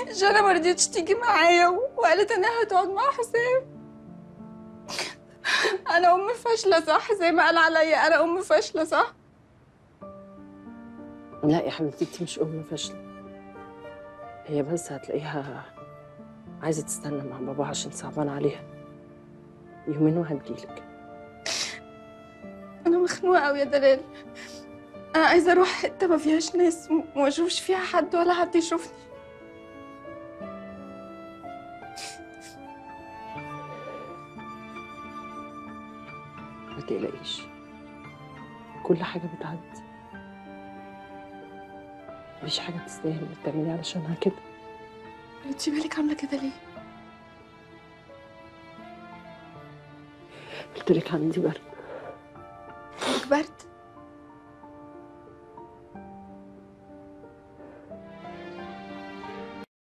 جانا ما رضيتش تيجي معايا وقالت انها هتقعد مع حسام انا ام فاشله صح زي ما قال عليا انا ام فاشله صح لا يا حبيبتي انت مش ام فاشله هي بس هتلاقيها عايزه تستنى مع بابا عشان صعبان عليها يومين وهتجيلك انا مخنوقه قوي يا دلال انا عايزه اروح حته ما فيهاش ناس وما اشوفش فيها حد ولا حد يشوفني ما تقلقيش كل حاجه بتعدي مفيش حاجه تستاهل انك تعملي علشانها كده انتي بالك عامله كده ليه قلت لك عندي برد برد